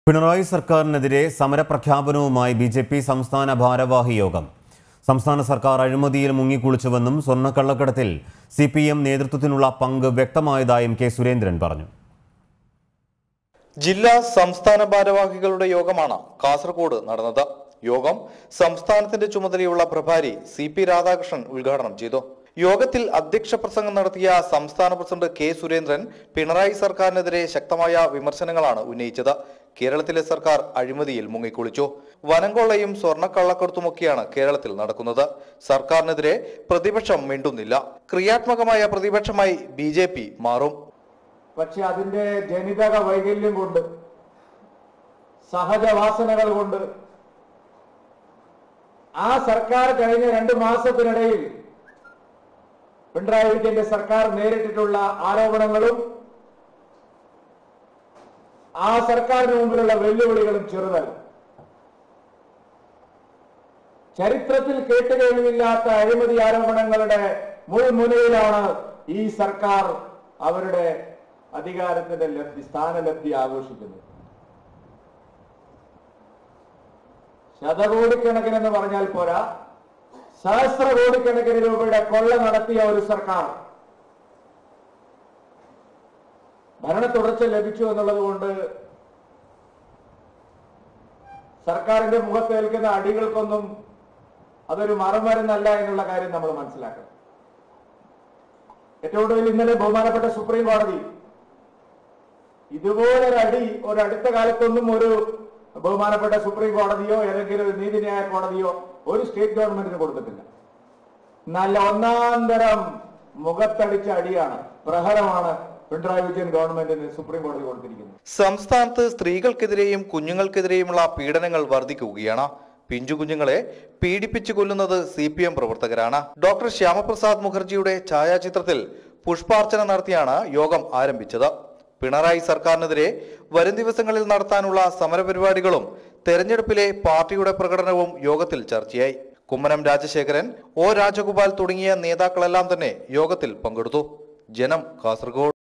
പിണറായി സർക്കാരിനെതിരെ സമരപ്രഖ്യാപനവുമായി B J P സംസ്ഥാന ഭാരവാഹി യോഗം സംസ്ഥാന സർക്കാർ അഴിമതിയിൽ മുങ്ങിക്കുളിച്ചുവെന്നും സ്വർണ്ണക്കള്ളക്കടത്തിൽ സി പി എം നേതൃത്വത്തിനുള്ള പങ്ക് വ്യക്തമായതായും കെ സുരേന്ദ്രൻ പറഞ്ഞു ജില്ലാ സംസ്ഥാന ഭാരവാഹികളുടെ യോഗമാണ് കാസർഗോഡ് നടന്നത് യോഗം സംസ്ഥാനത്തിന്റെ ചുമതലയുള്ള പ്രഭാരി സി പി രാധാകൃഷ്ണൻ ഉദ്ഘാടനം ചെയ്തു യോഗത്തിൽ അധ്യക്ഷ പ്രസംഗം നടത്തിയ സംസ്ഥാന പ്രസിഡന്റ് കെ സുരേന്ദ്രൻ പിണറായി സർക്കാരിനെതിരെ ശക്തമായ വിമർശനങ്ങളാണ് ഉന്നയിച്ചത് കേരളത്തിലെ സർക്കാർ അഴിമതിയിൽ മുങ്ങിക്കുളിച്ചു വനംകൊള്ളയും സ്വർണ്ണക്കള്ളക്കടത്തുമൊക്കെയാണ് കേരളത്തിൽ നടക്കുന്നത് സർക്കാരിനെതിരെ പ്രതിപക്ഷം മിണ്ടുന്നില്ല ക്രിയാത്മകമായ പ്രതിപക്ഷമായി ബി മാറും പക്ഷെ അതിന്റെ ജനിതക വൈകല്യം കൊണ്ട് സഹജവാസനകൾ കൊണ്ട് ആ സർക്കാർ കഴിഞ്ഞ രണ്ട് മാസത്തിനിടയിൽ പിണറായി വിജയന്റെ സർക്കാർ നേരിട്ടിട്ടുള്ള ആരോപണങ്ങളും ആ സർക്കാരിന് മുമ്പിലുള്ള വെല്ലുവിളികളും ചെറുതല്ല ചരിത്രത്തിൽ കേട്ടുകേൾവില്ലാത്ത അഴിമതി ആരോപണങ്ങളുടെ മുൾമുനയിലാണ് ഈ സർക്കാർ അവരുടെ അധികാരത്തിന്റെ ലബ്ധി സ്ഥാനലബ്ധി ആഘോഷിക്കുന്നത് ശതകോടിക്കണക്കിന് എന്ന് പറഞ്ഞാൽ പോരാ സഹസ്ര കോടിക്കണക്കിന് രൂപയുടെ കൊള്ള നടത്തിയ ഒരു സർക്കാർ ഭരണ തുടർച്ച ലഭിച്ചു എന്നുള്ളത് കൊണ്ട് സർക്കാരിന്റെ മുഖത്തേൽക്കുന്ന അടികൾക്കൊന്നും അതൊരു മറുമരുന്നല്ല എന്നുള്ള കാര്യം നമ്മൾ മനസ്സിലാക്കണം ഏറ്റവും ഒടുവിൽ ഇന്നലെ ബഹുമാനപ്പെട്ട സുപ്രീം കോടതി ഇതുപോലൊരു അടി ഒരു അടുത്ത കാലത്തൊന്നും ഒരു ബഹുമാനപ്പെട്ട സുപ്രീം കോടതിയോ ഏതെങ്കിലും ഒരു നീതിന്യായ കോടതിയോ ഒരു സ്റ്റേറ്റ് ഗവൺമെന്റിന് കൊടുത്തിട്ടില്ല നല്ല ഒന്നാം തരം മുഖത്തടിച്ച അടിയാണ് പ്രഹരമാണ് പിണറായി വിജയൻ ഗവൺമെന്റിന് സുപ്രീം കോടതി കൊടുത്തിരിക്കുന്നത് സംസ്ഥാനത്ത് സ്ത്രീകൾക്കെതിരെയും കുഞ്ഞുങ്ങൾക്കെതിരെയുമുള്ള പീഡനങ്ങൾ വർദ്ധിക്കുകയാണ് പിഞ്ചു കുഞ്ഞുങ്ങളെ പീഡിപ്പിച്ചു കൊല്ലുന്നത് സി പി എം പ്രവർത്തകരാണ് ഡോക്ടർ ശ്യാമപ്രസാദ് മുഖർജിയുടെ ഛായാചിത്രത്തിൽ പുഷ്പാർച്ചന നടത്തിയാണ് യോഗം ആരംഭിച്ചത് പിണറായി സർക്കാരിനെതിരെ വരും ദിവസങ്ങളിൽ നടത്താനുള്ള സമരപരിപാടികളും തെരഞ്ഞെടുപ്പിലെ പാർട്ടിയുടെ പ്രകടനവും യോഗത്തിൽ ചർച്ചയായി കുമ്മനം രാജശേഖരൻ ഒ രാജഗോപാൽ തുടങ്ങിയ നേതാക്കളെല്ലാം തന്നെ യോഗത്തിൽ പങ്കെടുത്തു ജനം കാസർഗോഡ്